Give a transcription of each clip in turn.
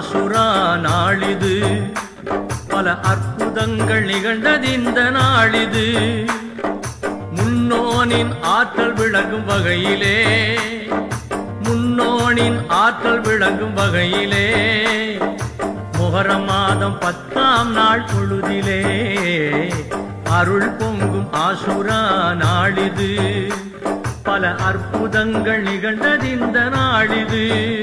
ஆசுரா நாளிது பல அற்புதங்கள் நிகழ்ந்ததிந்த நாளிது முன்னோனின் ஆற்றல் விளங்கும் வகையிலே முன்னோனின் ஆற்றல் விளங்கும் வகையிலே முகர மாதம் பத்தாம் நாள் பொழுதிலே அருள் பொங்கும் ஆசுரா நாளிது பல அற்புதங்கள் நிகழ்ந்ததிந்த நாளிது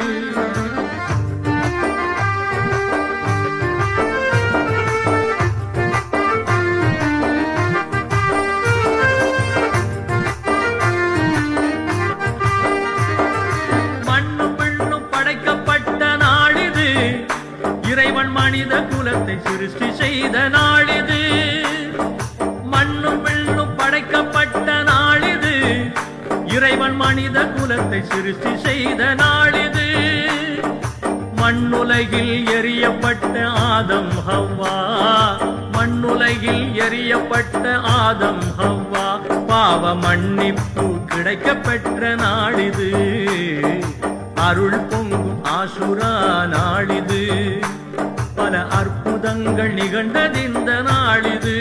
மண்ணும் பெண்ணும் படைக்கப்பட்ட நாளிது இறைவன் மனித குலத்தை சிருஷ்டி செய்த நாளிது மண்ணும் பெண்ணும் படைக்கப்பட்ட நாளிது இறைவன் மனித குலத்தை சிருஷ்டி செய்த நாளிது மண்ணுலகில் எரியப்பட்ட ஆதம் ஹவ்வா மண்ணுலகில் எரியப்பட்ட ஆதம் ஹவ்வா பாவ மன்னிப்பு கிடைக்கப் பெற்ற நாளிது அருள் பொங்கும் ஆசுரா நாளிது பல அற்புதங்கள் நிகழ்ந்ததிந்த நாளிது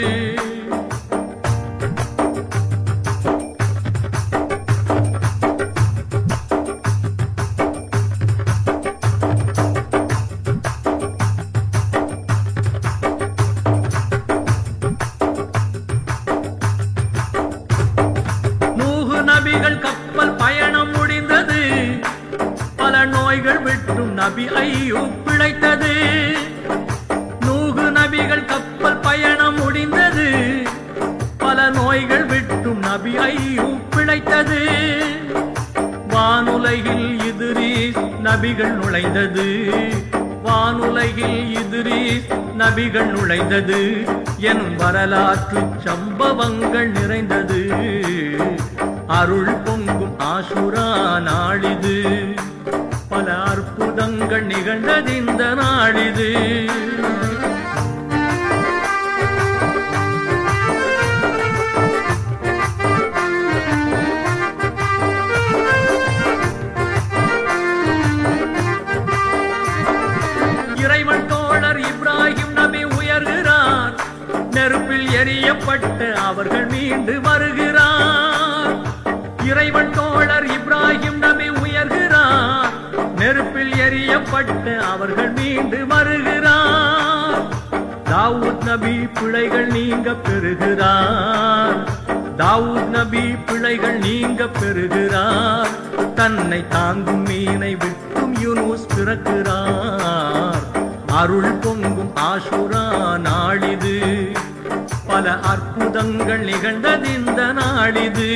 நூகு நபிகள் கப்பல் பயணம் முடிந்தது பல நோய்கள் விட்டும் நபி ஐயோ பிழைத்தது நூகு நபிகள் கப்பல் பயணம் முடிந்தது பல நோய்கள் விட்டும் நபி ஐயோ பிழைத்தது வானுலகில் இதிரீஸ் நபிகள் நுழைந்தது வானுலகில் இதிரீஸ் நபிகள் நுழைந்தது என் வரலாற்று சம்பவங்கள் நிறைந்தது அருள் பொங்கும் ஆசுரா நாளிது பல அற்புதங்கள் நிகழ்ந்ததிந்த நாளிது இறைவன் தோழர் இப்ராஹிம் நபி உயர்கிறார் நெருப்பில் எரியப்பட்டு அவர்கள் மீண்டு வருகிறார் இறைவன் தோழர் இப்ராஹிம் நபி உயர்கிறார் நெருப்பில் எரியப்பட்டு அவர்கள் மீண்டு வருகிறார் தாவூத் நபி பிழைகள் நீங்க பெறுகிறார் தாவூத் நபி பிழைகள் நீங்க பெறுகிறார் தன்னை தாங்கும் மீனை விட்டும் யூனுஸ் பிறக்கிறார் அருள் பொங்கும் ஆசுரா நாளிது பல அற்புதங்கள் நிகழ்ந்ததிந்த நாளிது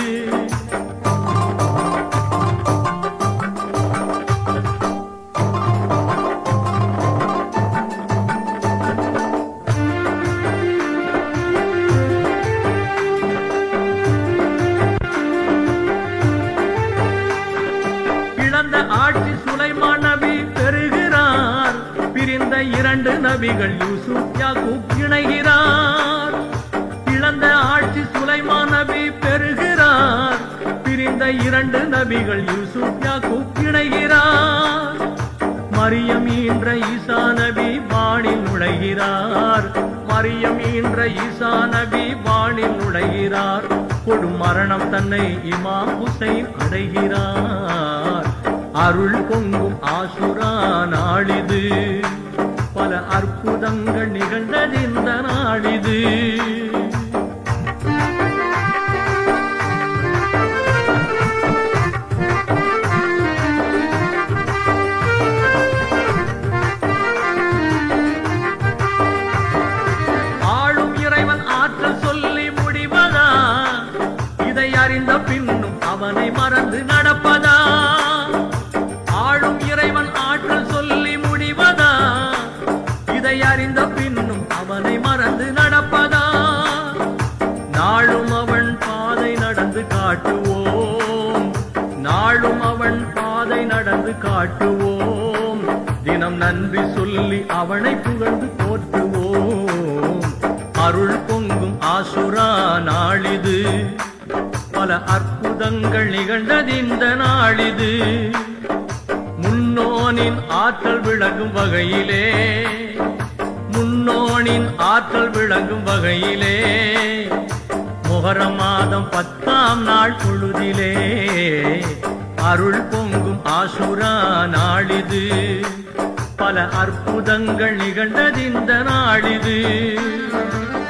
இழந்த ஆட்சி சுலைமான் நபி பெறுகிறார் பிரிந்த இரண்டு நபிகள் யூசுப் யாக்கூப் இணைகிறார் இழந்த ஆட்சி சுலைமான் நபி பெறுகிறார் பிரிந்த இரண்டு நபிகள் யூசுப் யாக்கூப் இணைகிறார் மரியம் ஈன்ற ஈசா நபி வானில் நுழைகிறார் மரியம் ஈன்ற ஈசா நபி வானில் நுழைகிறார் கொடும் மரணம் தன்னை இமாம் ஹுசைன் அடைகிறார் அருள் பொங்கும் ஆசுரா நாளிது பல அற்புதங்கள் நிகழ்ந்ததிந்த நாளிது ஆளும் இறைவன் ஆற்றல் சொல்லி முடிவதா இதை அறிந்த பின்னும் அவனை மறந்து நடப்பதா ஆளும் இறைவன் ஆற்றல் சொல்லி முடிவதா இதை அறிந்த பின்னும் அவனை மறந்து நடப்பதா நாளும் அவன் பாதை நடந்து காட்டுவோம் நாளும் அவன் பாதை நடந்து காட்டுவோம் தினம் நன்றி சொல்லி அவனை புகழ்ந்து போற்றுவோம் அருள் பொங்கும் ஆசுரா நாளிது பல அற்புதங்கள் நிகழ்ந்ததிந்த நாளிது முன்னோனின் முன்னோனின் ஆற்றல் விளங்கும் வகையிலே முன்னோனின் ஆற்றல் விளங்கும் வகையிலே முகரம் மாதம் பத்தாம் நாள் பொழுதிலே அருள் பொங்கும் ஆசுரா நாளிது பல அற்புதங்கள் நிகழ்ந்ததிந்த நாளிது